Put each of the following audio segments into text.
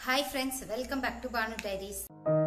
hi friends welcome back to Banu diaries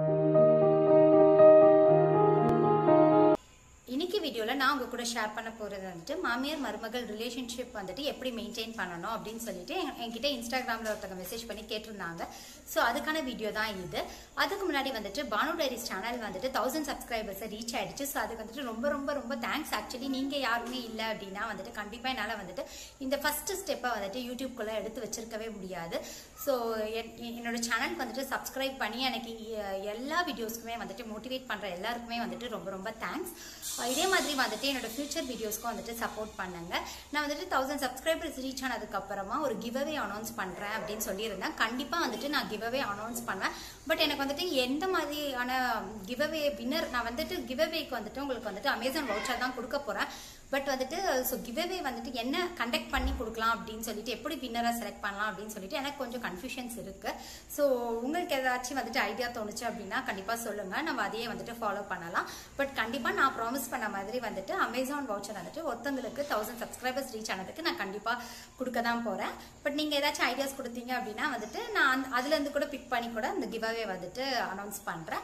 இன்னைக்கு வீடியோவில் நான் உங்க கூட ஷேர் பண்ண போகிறது வந்துட்டு மாமியார் மருமகள் ரிலேஷன்ஷிப் வந்துட்டு எப்படி மெயின்டைன் பண்ணணும் அப்படின்னு சொல்லிட்டு என்- என்கிட்ட இன்ஸ்டாகிராமில் ஒருத்தவங்க மெசேஜ் பண்ணி கேட்டிருந்தாங்க ஸோ அதுக்கான வீடியோ தான் இது அதுக்கு முன்னாடி வந்துட்டு பானு டைரிஸ் சேனல் வந்துட்டு தௌசண்ட் சப்ஸ்கிரைபர்ஸை ரீச் ஆயிடுச்சு ஸோ அதுக்கு வந்துட்டு ரொம்ப ரொம்ப ரொம்ப தேங்க்ஸ் ஆக்சுவலி நீங்கள் யாருமே இல்லை அப்படின்னா வந்துட்டு கண்டிப்பாக என்னால் வந்துட்டு இந்த ஃபர்ஸ்ட் ஸ்டெப்பை வந்துட்டு யூடியூப்குள்ளே எடுத்து வச்சிருக்கவே முடியாது ஸோ என்னோட சேனலுக்கு வந்துட்டு சப்ஸ்கிரைப் பண்ணி எனக்கு எ- எல்லா வீடியோஸ்க்குமே வந்துட்டு மோட்டிவேட் பண்ணுற எல்லாருக்குமே வந்துட்டு ரொம்ப ரொம்ப தேங்க்ஸ் இதே மாதிரி வந்துட்டு என்னோட ஃபியூச்சர் வீடியோஸ்க்கும் வந்துட்டு சப்போர்ட் பண்ணுங்க நான் வந்துட்டு தௌசண்ட் சப்ஸ்கிரைபர்ஸ் ரீச் ஆனதுக்கு அப்புறமா ஒரு கிவ்அவே அனௌன்ஸ் பண்றேன் அப்படின்னு சொல்லியிருந்தேன் கண்டிப்பா வந்துட்டு நான் கிவ்அவே அனௌன்ஸ் பண்ணுவேன் பட் எனக்கு வந்துட்டு எந்த மாதிரியான கிவ்அவே வின்னர் நான் வந்துட்டு கிவ்அவேக்கு வந்துட்டு உங்களுக்கு வந்துட்டு அமேசான் வவுச்சர் தான் கொடுக்க போறேன் பட் வந்துட்டு ஸோ கிவ்அவே வந்துட்டு என்ன கண்டக்ட் பண்ணி கொடுக்கலாம் அப்படின்னு சொல்லிட்டு எப்படி வின்னரை செலக்ட் பண்ணலாம் அப்படின்னு சொல்லிட்டு எனக்கு கொஞ்சம் கன்ஃபியூஷன்ஸ் இருக்கு ஸோ உங்களுக்கு ஏதாச்சும் வந்துட்டு ஐடியா தோணுச்சு அப்படின்னா கண்டிப்பா சொல்லுங்க நம்ம அதையே வந்துட்டு ஃபாலோ பண்ணலாம் பட் கண்டிப்பா நான் ப்ராமிஸ் பண்ண மாதிரி வந்துட்டு அமேசான் வவுச்சர் வந்துட்டு ஒருத்தங்களுக்கு தௌசண்ட் சப்ஸ்கிரைபர்ஸ் ரீச் ஆனதுக்கு நான் கண்டிப்பா கொடுக்க தான் போறேன் பட் நீங்க ஏதாச்சும் ஐடியாஸ் கொடுத்தீங்க அப்படின்னா வந்துட்டு நான் அந்த- அதுல இருந்து கூட பிக் பண்ணி கூட இந்த கிவ்அவே வந்துட்டு அனௌன்ஸ் பண்றேன்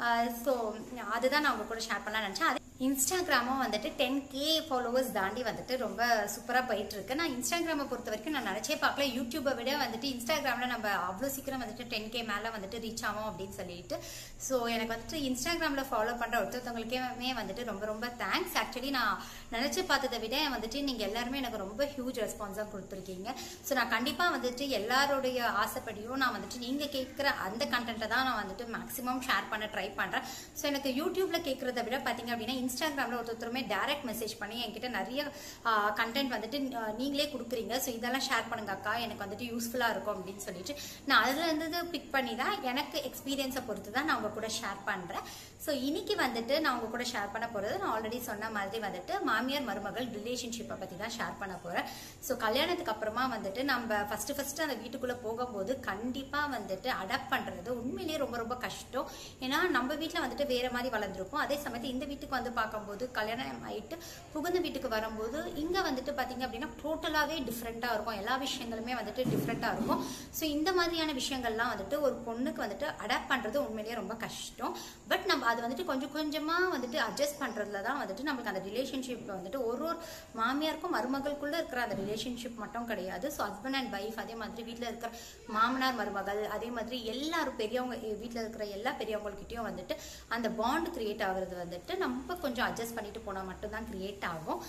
ஸோ அதுதான் நான் உங்க கூட ஷேர் பண்ணலாம் நினச்சேன் அது இன்ஸ்டாகிராமும் வந்துட்டு டென் கே ஃபாலோவர்ஸ் தாண்டி வந்துட்டு ரொம்ப சூப்பராக போயிட்டு இருக்கு நான் இன்ஸ்டாகிராமை பொறுத்த வரைக்கும் நான் நினச்சே பார்க்கல யூடியூப்பை விட வந்துட்டு இன்ஸ்டாகிராமில் நம்ம அவ்வளோ சீக்கிரம் வந்துட்டு டென் கே மேலே வந்துட்டு ரீச் ஆகும் அப்படின்னு சொல்லிட்டு ஸோ எனக்கு வந்துட்டு இன்ஸ்டாகிராமில் ஃபாலோ பண்ணுற ஒருத்தவங்களுக்கே வந்துட்டு ரொம்ப ரொம்ப தேங்க்ஸ் ஆக்சுவலி நான் நினச்சி பார்த்ததை விட வந்துட்டு நீங்கள் எல்லாருமே எனக்கு ரொம்ப ஹியூஜ் ரெஸ்பான்ஸாக கொடுத்துருக்கீங்க ஸோ நான் கண்டிப்பாக வந்துட்டு எல்லாருடைய ஆசைப்படியும் நான் வந்துட்டு நீங்கள் கேட்குற அந்த கண்டென்ட்டை தான் நான் வந்துட்டு மேக்ஸிமம் ஷேர் பண்ண ட்ரை பண்ணுறேன் ஸோ எனக்கு யூடியூப்ல கேட்குறத விட பார்த்தீங்க அப்படின்னா இன்ஸ்டாகிராமில் ஒருத்தருமே டேரக்ட் மெசேஜ் பண்ணி என்கிட்ட நிறைய கண்டென்ட் வந்துட்டு ஆஹ், நீங்களே கொடுக்குறீங்க ஸோ இதெல்லாம் ஷேர் பண்ணுங்க அக்கா எனக்கு வந்துட்டு யூஸ்ஃபுல்லாக இருக்கும் அப்படின்னு சொல்லிட்டு நான் அதுல இருந்து பிக் பண்ணி தான் எனக்கு எக்ஸ்பீரியன்ஸை பொறுத்து தான் நான் உங்க கூட ஷேர் பண்ணுறேன் ஸோ இன்னைக்கு வந்துட்டு நான் உங்க கூட ஷேர் பண்ண போகிறது நான் ஆல்ரெடி சொன்ன மாதிரி வந்துட்டு மாமியார் மருமகள் ரிலேஷன்ஷிப்பை பற்றி தான் ஷேர் பண்ண போகிறேன் ஸோ கல்யாணத்துக்கு அப்புறமா வந்துட்டு நம்ம ஃபர்ஸ்ட் ஃபர்ஸ்ட் அந்த வீட்டுக்குள்ளே போகும்போது கண்டிப்பாக வந்துட்டு அடாப்ட் பண்ணுறது உண்மையிலேயே ரொம்ப ரொம்ப கஷ்டம் ஏன்னா நம்ம வீட்டில் வந்துட்டு வேற மாதிரி வளர்ந்துருப்போம் அதே சமயத்தில் இந்த வீட்டுக்கு வந்து பார்க்கும்போது கல்யாணம் ஆயிட்டு புகுந்த வீட்டுக்கு வரும்போது இங்கே வந்துட்டு பார்த்தீங்க அப்படின்னா டோட்டலாகவே டிஃப்ரெண்ட்டாக இருக்கும் எல்லா விஷயங்களுமே வந்துட்டு டிஃப்ரெண்ட்டாக இருக்கும் ஸோ இந்த மாதிரியான விஷயங்கள்லாம் வந்துட்டு ஒரு பொண்ணுக்கு வந்துட்டு அடாப்ட் பண்ணுறது உண்மையிலேயே ரொம்ப கஷ்டம் பட் நம்ம அது வந்துட்டு கொஞ்சம் கொஞ்சமாக வந்துட்டு அட்ஜஸ்ட் பண்ணுறதுல தான் வந்துட்டு நம்மளுக்கு அந்த ரிலேஷன்ஷிப் வந்துட்டு ஒரு ஒரு மாமியாருக்கும் மருமகளுக்குள்ள இருக்கிற அந்த ரிலேஷன்ஷிப் மட்டும் கிடையாது ஸோ ஹஸ்பண்ட் அண்ட் ஒய்ஃப் அதே மாதிரி வீட்டில் இருக்கிற மாமனார் மருமகள் அதே மாதிரி எல்லாரும் பெரியவங்க வீட்டில் இருக்கிற எல்லா பெரியவங்ககிட்டயும் வந்துட்டு அந்த பாண்ட் கிரியேட் ஆகுறது வந்துட்டு நம்ம கொஞ்சம் அட்ஜஸ்ட் பண்ணிட்டு போனால் மட்டும்தான் கிரியேட் ஆகும்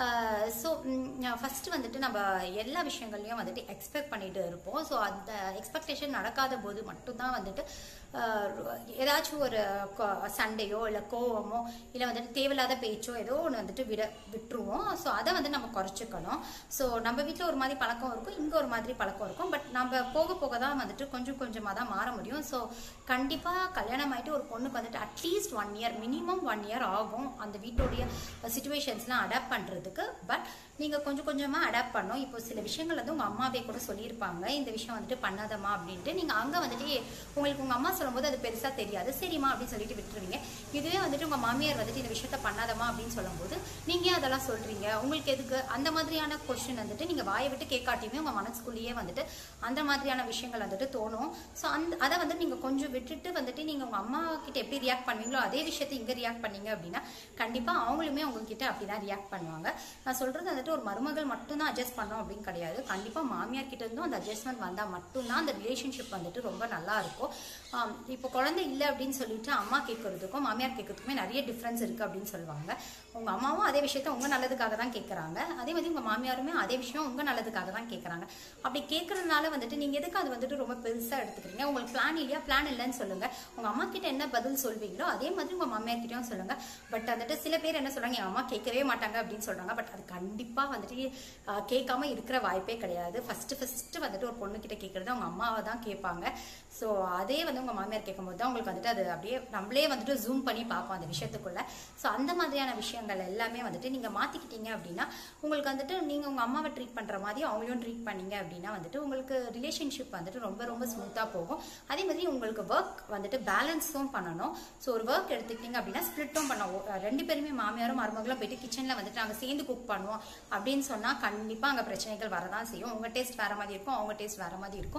ஸோ ஃபர்ஸ்ட் வந்துட்டு நம்ம எல்லா விஷயங்கள்லையும் வந்துட்டு எக்ஸ்பெக்ட் பண்ணிட்டு இருப்போம் ஸோ அந்த எக்ஸ்பெக்டேஷன் நடக்காத போது மட்டும்தான் வந்துட்டு ஆஹ் ஏதாச்சும் ஒரு கொ- சண்டையோ இல்லை கோவமோ இல்லை வந்துட்டு தேவையில்லாத பேச்சோ ஏதோ ஒன்று வந்துட்டு விட விட்டுருவோம் ஸோ அதை வந்து நம்ம குறைச்சிக்கணும் ஸோ நம்ம வீட்டில் ஒரு மாதிரி பழக்கம் இருக்கும் இங்கே ஒரு மாதிரி பழக்கம் இருக்கும் பட் நம்ம போக போக தான் வந்துட்டு கொஞ்சம் கொஞ்சமாக தான் மாற முடியும் ஸோ கண்டிப்பாக கல்யாணம் ஆயிட்டு ஒரு பொண்ணுக்கு வந்துட்டு at least one year minimum one year ஆகும் அந்த வீட்டுடைய சுச்சுவேஷன்ஸ்லாம் அடாப்ட் பண்ணுறதுக்கு பட் நீங்கள் கொஞ்சம் கொஞ்சமாக அடாப்ட் பண்ணணும் இப்போ சில விஷயங்கள் வந்து உங்கள் அம்மாவே கூட சொல்லியிருப்பாங்க இந்த விஷயம் வந்துட்டு பண்ணாதம்மா அப்படின்ட்டு நீங்கள் அங்கே வந்துட்டு உங்களுக்கு உங்கள் அம்மா சொல்லும்போது அது பெருசாக தெரியாது சரிம்மா அப்படின்னு சொல்லிட்டு விட்டுருவீங்க இதுவே வந்துட்டு உங்கள் மாமியார் வந்துட்டு இந்த விஷயத்த பண்ணாதம்மா அப்படின்னு சொல்லும்போது நீங்கள் ஏன் அதெல்லாம் சொல்கிறீங்க உங்களுக்கு எதுக்கு அந்த மாதிரியான கொஸ்டின் வந்துட்டு நீங்கள் வாயை விட்டு கேட்காட்டியுமே உங்கள் மனசுக்குள்ளேயே வந்துட்டு அந்த மாதிரியான விஷயங்கள் வந்துட்டு தோணும் ஸோ அந்த அதை வந்து நீங்கள் கொஞ்சம் விட்டுட்டு வந்துட்டு நீங்கள் உங்கள் அம்மா கிட்ட எப்படி ரியாக்ட் பண்ணுவீங்களோ அதே விஷயத்தை இங்கே ரியாக்ட் பண்ணீங்க அப்படின்னா கண்டிப்பாக அவங்களுமே உங்ககிட்ட அப்படி தான் ரியாக்ட் பண்ணுவாங்க நான் சொல்கிறது வந்துட்டு ஒரு மருமகள் மட்டும்தான் அட்ஜஸ்ட் பண்ணோம் அப்படின்னு கிடையாது கண்டிப்பாக மாமியார் கிட்ட இருந்தும் அந்த அட்ஜஸ்ட்மெண்ட் வந்தால் மட்டும்தான் அந்த ரிலேஷன்ஷிப் வந்துட்டு ரொம்ப நல்லா இருக்கும் ஆம், இப்போ குழந்தை இல்லை அப்படின்னு சொல்லிட்டு அம்மா கேட்கறதுக்கும் மாமியார் கேட்கறதுக்குமே நிறைய டிஃப்ரென்ஸ் இருக்கு அப்படின்னு சொல்லுவாங்க உங்க அம்மாவும் அதே விஷயத்த உங்க நல்லதுக்காக தான் கேட்கறாங்க அதே மாதிரி உங்க மாமியாருமே அதே விஷயம் உங்க நல்லதுக்காக தான் கேட்கறாங்க அப்படி கேட்கறதுனால வந்துட்டு நீங்க எதுக்கு அது வந்துட்டு ரொம்ப பெருசா எடுத்துக்கிறீங்க உங்களுக்கு பிளான் இல்லையா பிளான் இல்லைன்னு சொல்லுங்க உங்க அம்மா கிட்ட என்ன பதில் சொல்வீங்களோ அதே மாதிரி உங்க மாமியார் கிட்டயும் சொல்லுங்க பட் வந்துட்டு சில பேர் என்ன சொல்றாங்க என் அம்மா கேட்கவே மாட்டாங்க அப்படின்னு சொல்றாங்க பட் அது கண்டிப்பா வந்துட்டு ஆஹ், கேட்காம இருக்கிற வாய்ப்பே கிடையாது ஃபர்ஸ்ட் ஃபர்ஸ்ட் வந்துட்டு ஒரு பொண்ணு கிட்ட கேட்கறது அவங்க அம்மாவை தான் கேட்பாங்க ஸோ அதே வந்து உங்க மாமியார் கேட்கும்போது தான் உங்களுக்கு வந்துட்டு அது அப்படியே நம்மளே வந்துட்டு ஜூம் பண்ணி பார்ப்போம் அந்த விஷயத்துக்குள்ள ஸோ அந்த மாதிரியான விஷயங்கள் எல்லாமே வந்துட்டு நீங்க மாத்திக்கிட்டீங்க அப்படின்னா உங்களுக்கு வந்துட்டு நீங்க உங்க அம்மாவை ட்ரீட் பண்ற மாதிரி அவங்களையும் ட்ரீட் பண்ணீங்க அப்படின்னா வந்துட்டு உங்களுக்கு ரிலேஷன்ஷிப் வந்துட்டு ரொம்ப ரொம்ப ஸ்மூத்தா போகும் அதே மாதிரி உங்களுக்கு ஒர்க் வந்துட்டு பேலன்ஸும் பண்ணணும் ஸோ ஒரு ஒர்க் எடுத்துக்கிட்டீங்க அப்படின்னா ஸ்பிளிட்டும் பண்ண ரெண்டு பேருமே மாமியாரும் மருமகளும் போயிட்டு கிச்சன்ல வந்துட்டு நாங்கள் சேர்ந்து குக் பண்ணுவோம் அப்படின்னு சொன்னா கண்டிப்பா அங்க பிரச்சனைகள் வரதான் செய்யும் உங்க டேஸ்ட் வேற மாதிரி இருக்கும் அவங்க டேஸ்ட் வேற மாதிரி இருக்கும்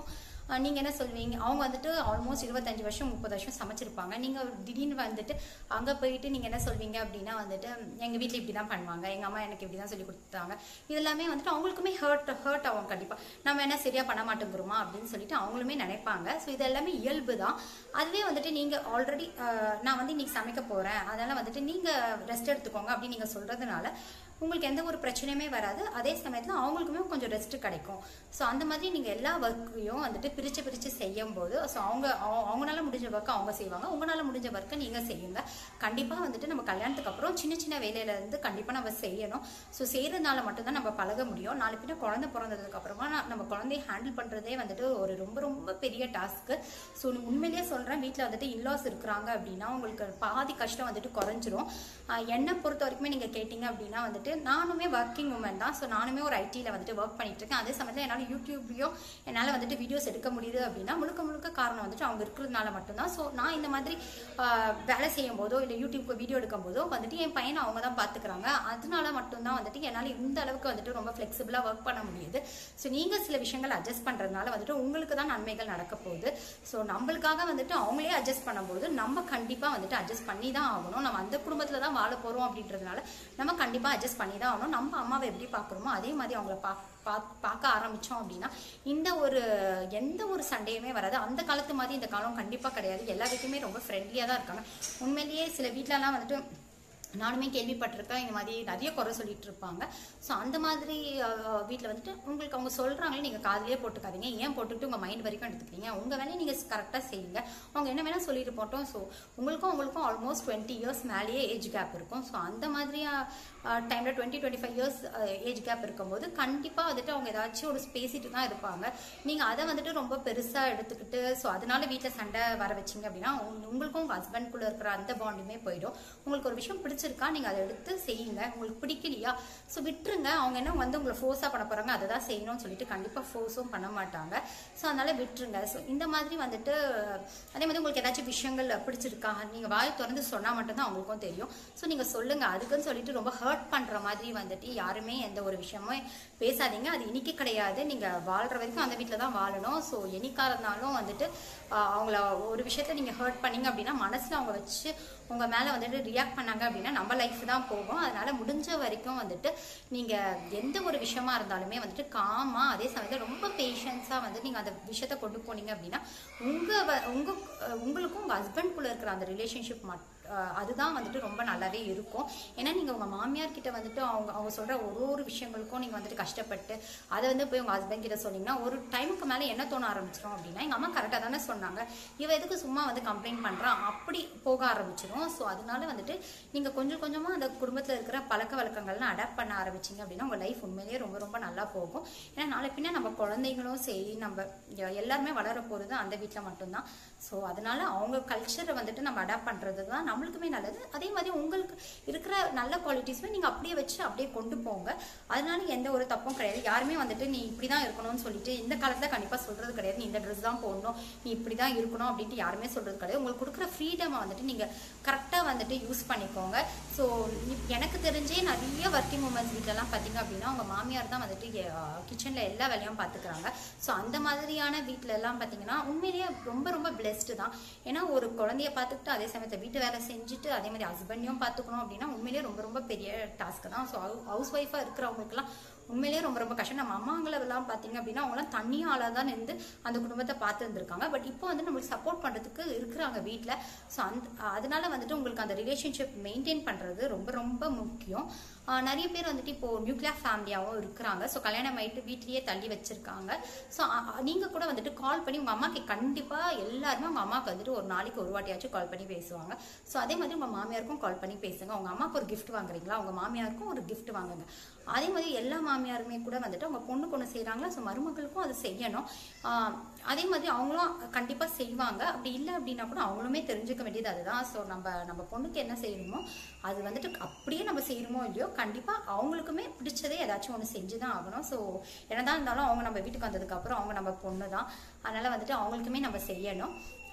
அஹ் நீங்க என்ன சொல்வீங்க அவங்க வந்துட்டு ஆல்மோஸ்ட் இருபத்தஞ்சு வருஷம் முப்பது வருஷம் சமைச்சிருப்பாங்க நீங்க திடீர்னு வந்துட்டு அங்க போயிட்டு நீங்க என்ன சொல்வீங்க அப்படின்னா வந்துட்டு எங்க வீட்ல இப்படி தான் பண்ணுவாங்க எங்க அம்மா எனக்கு இப்படி தான் சொல்லி கொடுத்தாங்க இதெல்லாமே வந்துட்டு அவங்களுக்குமே ஹர்ட் ஹர்ட் ஆகும் கண்டிப்பா நம்ம என்ன சரியா பண்ண மாட்டேங்கிறோமா அப்படின்னு சொல்லிட்டு அவங்களுமே நினைப்பாங்க ஸோ இது எல்லாமே இயல்பு தான் அதுவே வந்துட்டு நீங்க ஆல்ரெடி நான் வந்து இன்னைக்கு சமைக்க போறேன் அதனால வந்துட்டு நீங்க ரெஸ்ட் எடுத்துக்கோங்க அப்படின்னு நீங்க சொல்றதுனால உங்களுக்கு எந்த ஒரு பிரச்சனையுமே வராது அதே சமயத்தில் அவங்களுக்குமே கொஞ்சம் ரெஸ்ட் கிடைக்கும் ஸோ அந்த மாதிரி நீங்கள் எல்லா ஒர்க்கையும் வந்துட்டு பிரித்து பிரித்து செய்யும் போது ஸோ அவங்க அவங்க- அவங்களால முடிஞ்ச ஒர்க்கை அவங்க செய்வாங்க உங்களால முடிஞ்ச ஒர்க்கை நீங்கள் செய்யுங்க கண்டிப்பாக வந்துட்டு நம்ம கல்யாணத்துக்கு அப்புறம் சின்ன சின்ன வேலையில இருந்து கண்டிப்பாக நம்ம செய்யணும் ஸோ செய்கிறதுனால மட்டும்தான் நம்ம பழக முடியும் நாலு பின்ன குழந்தை பிறந்ததுக்கு அப்புறமா நான் நம்ம குழந்தைய ஹேண்டில் பண்ணுறதே வந்துட்டு ஒரு ரொம்ப ரொம்ப பெரிய டாஸ்க்கு ஸோ உண்மையிலேயே சொல்கிறேன் வீட்டில் வந்துட்டு இன்லாஸ் இருக்கிறாங்க அப்படின்னா உங்களுக்கு பாதி கஷ்டம் வந்துட்டு குறைஞ்சிரும் ஆஹ் என்னை பொறுத்த வரைக்குமே நீங்கள் கேட்டிங்க அப்படின்னா வந்துட்டு நானுமே ஒர்க்கிங் உமன் தான் ஸோ நானுமே ஒரு ஐடியில் வந்துட்டு ஒர்க் பண்ணிட்டு இருக்கேன் அதே சமயத்தில் என்னால் யூடியூப்லையும் என்னால் வந்துட்டு வீடியோஸ் எடுக்க முடியுது அப்படின்னா முழுக்க முழுக்க காரணம் வந்துட்டு அவங்க இருக்கிறதுனால மட்டும்தான் ஸோ நான் இந்த மாதிரி ஆஹ் வேலை செய்யும் போதோ இல்லை யூடியூப்க்கு வீடியோ எடுக்கும் போதோ வந்துட்டு என் பையனை அவங்க தான் பார்த்துக்கிறாங்க அதனால மட்டும்தான் வந்துட்டு என்னால் இந்த அளவுக்கு வந்துட்டு ரொம்ப ஃப்ளெக்சிபிளாக ஒர்க் பண்ண முடியுது ஸோ நீங்கள் சில விஷயங்கள் அட்ஜஸ்ட் பண்ணுறதுனால வந்துட்டு உங்களுக்கு தான் நன்மைகள் நடக்க போகுது ஸோ நம்மளுக்காக வந்துட்டு அவங்களே அட்ஜஸ்ட் பண்ணும்போது நம்ம கண்டிப்பாக வந்துட்டு அட்ஜஸ்ட் பண்ணி தான் ஆகணும் நம்ம அந்த குடும்பத்தில் தான் வாழ போகிறோம் அப்படின்றதுனால நம்ம கண்டிப்பாக அட்ஜஸ்ட் பண்ணி தான் ஆகணும் நம்ம அம்மாவை எப்படி பார்க்குறோமோ அதே மாதிரி அவங்கள பா பா- பார்க்க ஆரம்பிச்சோம் அப்படின்னா இந்த ஒரு எந்த ஒரு சண்டையுமே வராது அந்த காலத்து மாதிரி இந்த காலம் கண்டிப்பாக கிடையாது எல்லா வீட்டுமே ரொம்ப ஃப்ரெண்ட்லியாக தான் இருக்காங்க உண்மையிலேயே சில வீட்டிலலாம் வந்துட்டு நானுமே கேள்விப்பட்டிருக்கேன் இந்த மாதிரி நிறைய குறை சொல்லிட்டு இருப்பாங்க ஸோ அந்த மாதிரி வீட்டில் வந்துட்டு உங்களுக்கு அவங்க சொல்கிறாங்களே நீங்கள் காதுலயே போட்டுக்காதீங்க ஏன் போட்டுட்டு உங்கள் மைண்ட் வரைக்கும் எடுத்துக்கிறீங்க உங்கள் வேலையை நீங்கள் கரெக்டாக செய்யுங்க அவங்க என்ன வேணால் சொல்லிட்டு போட்டோம் ஸோ உங்களுக்கும் உங்களுக்கும் ஆல்மோஸ்ட் டுவெண்ட்டி இயர்ஸ் மேலேயே ஏஜ் கேப் இருக்கும் ஸோ அந்த மாதிரியா டைமில் twenty twenty five years age gap இருக்கும்போது கண்டிப்பாக வந்துட்டு அவங்க ஏதாச்சும் ஒரு பேசிட்டு தான் இருப்பாங்க நீங்கள் அதை வந்துட்டு ரொம்ப பெருசாக எடுத்துக்கிட்டு ஸோ அதனால வீட்டில் சண்டை வர வச்சிங்க அப்படின்னா உங்க- உங்களுக்கும் உங்கள் ஹஸ்பண்ட்குள்ளே இருக்கிற அந்த பாண்டுமே போயிடும் உங்களுக்கு ஒரு விஷயம் பிடிச்சிருக்கா நீங்கள் அதை எடுத்து செய்யுங்க உங்களுக்கு பிடிக்கலையா ஸோ விட்டுருங்க அவங்க என்ன வந்து உங்களை ஃபோர்ஸாக பண்ண போகிறாங்க அதை தான் செய்யணும்னு சொல்லிட்டு கண்டிப்பாக ஃபோர்ஸும் பண்ண மாட்டாங்க ஸோ அதனால விட்டுருங்க ஸோ இந்த மாதிரி வந்துட்டு அதே மாதிரி உங்களுக்கு ஏதாச்சும் விஷயங்கள் பிடிச்சிருக்கா நீங்கள் வாய் திறந்து சொன்னால் மட்டும்தான் அவங்களுக்கும் தெரியும் ஸோ நீங்கள் சொல்லுங்கள் அதுக்குன்னு சொல்லிட்டு ரொம்ப ஹர்ட் பண்ணுற மாதிரி வந்துட்டு யாருமே எந்த ஒரு விஷயமும் பேசாதீங்க அது இன்னைக்கு கிடையாது நீங்கள் வாழ்கிற வரைக்கும் அந்த வீட்டில் தான் வாழணும் ஸோ என்னைக்கா இருந்தாலும் வந்துட்டு ஆஹ், அவங்கள ஒரு விஷயத்த நீங்கள் ஹர்ட் பண்ணீங்க அப்படின்னா மனசில் அவங்க வச்சு உங்கள் மேலே வந்துட்டு ரியாக்ட் பண்ணாங்க அப்படின்னா நம்ம லைஃப் தான் போகும் அதனால முடிஞ்ச வரைக்கும் வந்துட்டு நீங்கள் எந்த ஒரு விஷயமா இருந்தாலுமே வந்துட்டு காமா அதே சமயத்தில் ரொம்ப பேஷன்ஸாக வந்து நீங்கள் அந்த விஷயத்த கொண்டு போனீங்க அப்படின்னா உங்கள் உங்கள் உங்களுக்கும் உங்கள் ஹஸ்பண்ட்குள்ளே இருக்கிற அந்த ரிலேஷன்ஷிப் மட் அஹ் அதுதான் வந்துட்டு ரொம்ப நல்லாவே இருக்கும் ஏன்னா நீங்கள் உங்கள் மாமியார் கிட்ட வந்துட்டு அவங்க அவங்க சொல்கிற ஒரு ஒரு விஷயங்களுக்கும் நீங்கள் வந்துட்டு கஷ்டப்பட்டு அதை வந்து போய் உங்கள் ஹஸ்பண்ட் கிட்ட சொன்னீங்கன்னா ஒரு டைமுக்கு மேலே என்ன தோண ஆரம்பிச்சிடும் அப்படின்னா எங்கள் அம்மா கரெக்டாக தானே சொன்னாங்க இவ எதுக்கு சும்மா வந்து கம்ப்ளைண்ட் பண்ணுறான் அப்படி போக ஆரம்பிச்சிடும் ஸோ அதனால வந்துட்டு நீங்கள் கொஞ்சம் கொஞ்சமாக அந்த குடும்பத்தில் இருக்கிற பழக்க வழக்கங்கள்லாம் அடாப்ட் பண்ண ஆரம்பிச்சிங்க அப்படின்னா உங்கள் லைஃப் உண்மையிலேயே ரொம்ப ரொம்ப நல்லா போகும் ஏன்னா நாளை பின்ன நம்ம குழந்தைங்களும் சரி நம்ம எ- எல்லாருமே வளர போகிறது அந்த வீட்டில் மட்டும்தான் ஸோ அதனால அவங்க கல்ச்சரை வந்துட்டு நம்ம அடாப்ட் பண்ணுறது தான் நம்மளுக்குமே நல்லது அதே மாதிரி உங்களுக்கு இருக்கிற நல்ல குவாலிட்டிஸுமே நீங்கள் அப்படியே வச்சு அப்படியே கொண்டு போங்க அதனால எந்த ஒரு தப்பும் கிடையாது யாருமே வந்துட்டு நீ இப்படி தான் இருக்கணும்னு சொல்லிட்டு இந்த காலத்தில் கண்டிப்பாக சொல்கிறது கிடையாது நீ இந்த ட்ரெஸ் தான் போடணும் நீ இப்படி தான் இருக்கணும் அப்படின்ட்டு யாருமே சொல்கிறது கிடையாது உங்களுக்கு கொடுக்குற ஃப்ரீடமை வந்துட்டு நீங்கள் கரெக்டாக வந்துட்டு யூஸ் பண்ணிக்கோங்க ஸோ எனக்கு தெரிஞ்சே நிறைய ஒர்க்கிங் உமன்ஸ் வீட்டிலலாம் பார்த்தீங்க அப்படின்னா அவங்க மாமியார் தான் வந்துட்டு கிச்சனில் எல்லா வேலையும் பார்த்துக்கிறாங்க ஸோ அந்த மாதிரியான வீட்டில எல்லாம் பார்த்தீங்கன்னா உண்மையிலேயே ரொம்ப ரொம்ப பிளெஸ்டு தான் ஏன்னா ஒரு குழந்தைய பார்த்துக்கிட்டு அதே சமயத்தில் வீட்டு வேலை செஞ்சுட்டு அதே மாதிரி ஹஸ்பண்டையும் பார்த்துக்கணும் அப்படின்னா உண்மையிலேயே ரொம்ப ரொம்ப பெரிய டாஸ்க் தான் ஸோ ஹவுஸ் ஒய்ஃபாக இருக்கிறவங்களுக்குலாம் உண்மையிலேயே ரொம்ப ரொம்ப கஷ்டம் நம்ம அம்மாங்களெல்லாம் பார்த்தீங்க அப்படின்னா அவங்களாம் தனியால தான் இருந்து அந்த குடும்பத்தை பார்த்து இருந்திருக்காங்க பட் இப்போ வந்து நம்மளுக்கு சப்போர்ட் பண்ணுறதுக்கு இருக்கிறாங்க வீட்டில் ஸோ அந்த அதனால வந்துட்டு உங்களுக்கு அந்த ரிலேஷன்ஷிப் மெயின்டைன் பண்ணுறது ரொம்ப ரொம்ப முக்கியம் ஆஹ் நிறைய பேர் வந்துட்டு இப்போ நியூக்ளியர் ஃபேமிலியாகவும் இருக்கிறாங்க ஸோ கல்யாணம் ஆயிட்டு வீட்லயே தள்ளி வச்சிருக்காங்க ஸோ நீங்கள் கூட வந்துட்டு கால் பண்ணி உங்கள் அம்மாக்கு கண்டிப்பாக எல்லாருமே உங்கள் அம்மாவுக்கு வந்துட்டு ஒரு நாளைக்கு ஒரு வாட்டியாச்சும் கால் பண்ணி பேசுவாங்க ஸோ அதே மாதிரி உங்கள் மாமியாருக்கும் கால் பண்ணி பேசுங்க உங்கள் அம்மாவுக்கு ஒரு gift வாங்குறீங்களா உங்கள் மாமியாருக்கும் ஒரு gift வாங்குங்க அதே மாதிரி எல்லா மாமியாருமே கூட வந்துட்டு அவங்க பொண்ணுக்கு ஒன்று செய்கிறாங்களா ஸோ மருமகளுக்கும் அது செய்யணும் ஆஹ் அதே மாதிரி அவங்களும் கண்டிப்பாக செய்வாங்க அப்படி இல்லை அப்படின்னா கூட அவங்களுமே தெரிஞ்சுக்க வேண்டியது அதுதான் ஸோ நம்ம நம்ம பொண்ணுக்கு என்ன செய்யணுமோ அது வந்துட்டு அப்படியே நம்ம செய்யணுமோ இல்லையோ கண்டிப்பாக அவங்களுக்குமே பிடிச்சதே ஏதாச்சும் ஒன்று செஞ்சு தான் ஆகணும் ஸோ என்னதான் இருந்தாலும் அவங்க நம்ம வீட்டுக்கு வந்ததுக்கப்புறம் அவங்க நம்ம பொண்ணு தான் அதனால் வந்துட்டு அவங்களுக்குமே நம்ம செய்யணும்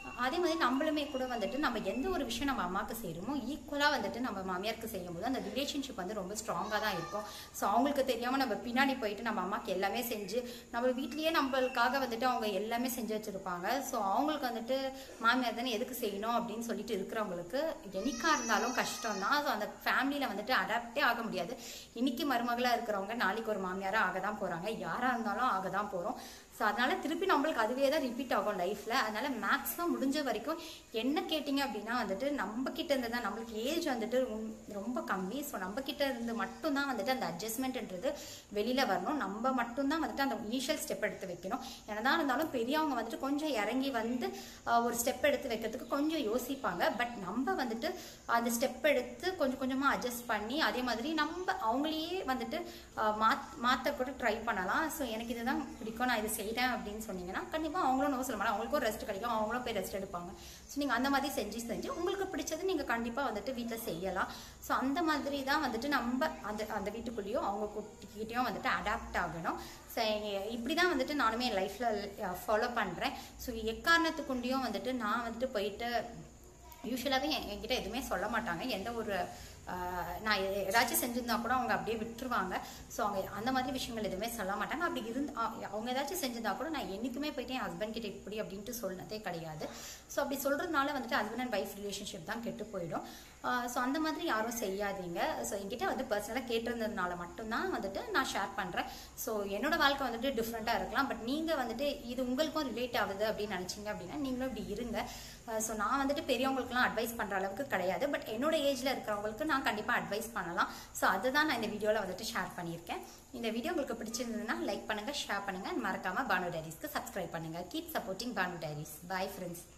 அதே மாதிரி நம்மளுமே கூட வந்துட்டு நம்ம எந்த ஒரு விஷயம் நம்ம அம்மாவுக்கு செய்கிறோமோ ஈக்குவலாக வந்துட்டு நம்ம மாமியாருக்கு செய்யும்போது அந்த ரிலேஷன்ஷிப் வந்து ரொம்ப ஸ்ட்ராங்காக தான் இருக்கும் ஸோ அவங்களுக்கு தெரியாமல் நம்ம பின்னாடி போயிட்டு நம்ம அம்மாக்கு எல்லாமே செஞ்சு நம்ம வீட்லேயே நம்மளுக்காக வந்துட்டு அவங்க எல்லாமே செஞ்சு வச்சுருப்பாங்க ஸோ அவங்களுக்கு வந்துட்டு மாமியார் தானே எதுக்கு செய்யணும் அப்படின்னு சொல்லிட்டு இருக்கிறவங்களுக்கு என்னைக்கா இருந்தாலும் கஷ்டம் தான் ஸோ அந்த ஃபேமிலியில் வந்துட்டு அடாப்டே ஆக முடியாது இன்னைக்கு மருமகளாக இருக்கிறவங்க நாளைக்கு ஒரு மாமியாராக ஆக தான் போகிறாங்க யாராக இருந்தாலும் ஆக தான் போகிறோம் ஸோ அதனால திருப்பி நம்மளுக்கு அதுவே தான் ரிப்பீட் ஆகும் லைஃப்பில் அதனால மேக்ஸிமம் முடிஞ்ச வரைக்கும் என்ன கேட்டிங்க அப்படின்னா வந்துட்டு நம்ம கிட்ட இருந்து தான் நம்மளுக்கு ஏஜ் வந்துட்டு ரொம்- ரொம்ப கம்மி ஸோ நம்ம கிட்ட இருந்து மட்டும்தான் வந்துட்டு அந்த அட்ஜஸ்ட்மெண்ட்ன்றது வெளியில் வரணும் நம்ம மட்டும்தான் வந்துட்டு அந்த இனிஷியல் ஸ்டெப் எடுத்து வைக்கணும் என்னதான் இருந்தாலும் பெரியவங்க வந்துட்டு கொஞ்சம் இறங்கி வந்து ஆஹ், ஒரு ஸ்டெப் எடுத்து வைக்கிறதுக்கு கொஞ்சம் யோசிப்பாங்க பட் நம்ம வந்துட்டு அந்த ஸ்டெப் எடுத்து கொஞ்சம் கொஞ்சமாக அட்ஜஸ்ட் பண்ணி அதே மாதிரி நம்ம அவங்களையே வந்துட்டு ஆஹ், மாத் மாற்ற கூட ட்ரை பண்ணலாம் ஸோ எனக்கு இதுதான் பிடிக்கும் நான் இது செய்கிறேன் அப்படின்னு சொன்னீங்கன்னா கண்டிப்பாக அவங்களும் நோ சொல்ல மாட்டாங்க அவங்களுக்கும் ரெஸ்ட் கிடைக்கும் அவங்களும் போய் ரெஸ்ட் எடுப்பாங்க ஸோ நீங்கள் அந்த மாதிரி செஞ்சு செஞ்சு உங்களுக்கு பிடிச்சது நீங்கள் கண்டிப்பாக வந்துட்டு வீட்டில் செய்யலாம் ஸோ அந்த மாதிரி தான் வந்துட்டு நம்ம அந்த அந்த வீட்டுக்குள்ளேயும் அவங்க குட்டிக்கிட்டேயும் வந்துட்டு அடாப்ட் ஆகணும் ஸோ இப்படி தான் வந்துட்டு நானுமே என் லைஃப்பில் ஃபாலோ பண்ணுறேன் ஸோ எக்காரணத்துக்குண்டியும் வந்துட்டு நான் வந்துட்டு போயிட்டு யூஸ்வலாகவே என்கிட்ட எதுவுமே சொல்ல மாட்டாங்க எந்த ஒரு ஆஹ், நான் எ- ஏதாச்சும் செஞ்சிருந்தா கூட அவங்க அப்படியே விட்டுருவாங்க ஸோ அவங்க அந்த மாதிரி விஷயங்கள் எதுவுமே சொல்ல மாட்டாங்க அப்படி இருந்து ஆ- அவங்க ஏதாச்சும் செஞ்சிருந்தா கூட நான் என்னைக்குமே போயிட்டு என் ஹஸ்பண்ட் கிட்ட இப்படி அப்படின்ட்டு சொன்னதே கிடையாது ஸோ அப்படி சொல்றதுனால வந்துட்டு ஹஸ்பண்ட் அண்ட் ஒய்ஃப் ரிலேஷன்ஷிப் தான் கெட்டு போயிடும் ஸோ அந்த மாதிரி யாரும் செய்யாதீங்க ஸோ என்கிட்ட வந்து பர்சனலாக கேட்டிருந்ததுனால மட்டும்தான் வந்துட்டு நான் ஷேர் பண்ணுறேன் ஸோ என்னோட வாழ்க்கை வந்துட்டு டிஃப்ரெண்ட்டாக இருக்கலாம் பட் நீங்கள் வந்துட்டு இது உங்களுக்கும் ரிலேட் ஆகுது அப்படின்னு நினச்சிங்க அப்படின்னா நீங்களும் இப்படி இருங்க ஸோ நான் வந்துட்டு பெரியவங்களுக்குலாம் அட்வைஸ் பண்ணுற அளவுக்கு கிடையாது பட் என்னோட ஏஜில் இருக்கிறவங்களுக்கு நான் கண்டிப்பாக அட்வைஸ் பண்ணலாம் ஸோ அதுதான் நான் இந்த வீடியோவில் வந்துட்டு ஷேர் பண்ணியிருக்கேன் இந்த வீடியோ உங்களுக்கு பிடிச்சிருந்ததுன்னா லைக் பண்ணுங்கள் ஷேர் பண்ணுங்கள் மறக்காமல் பானு டைரிஸ்க்கு சப்ஸ்கிரைப் பண்ணுங்கள் keep supporting Banu diaries bye friends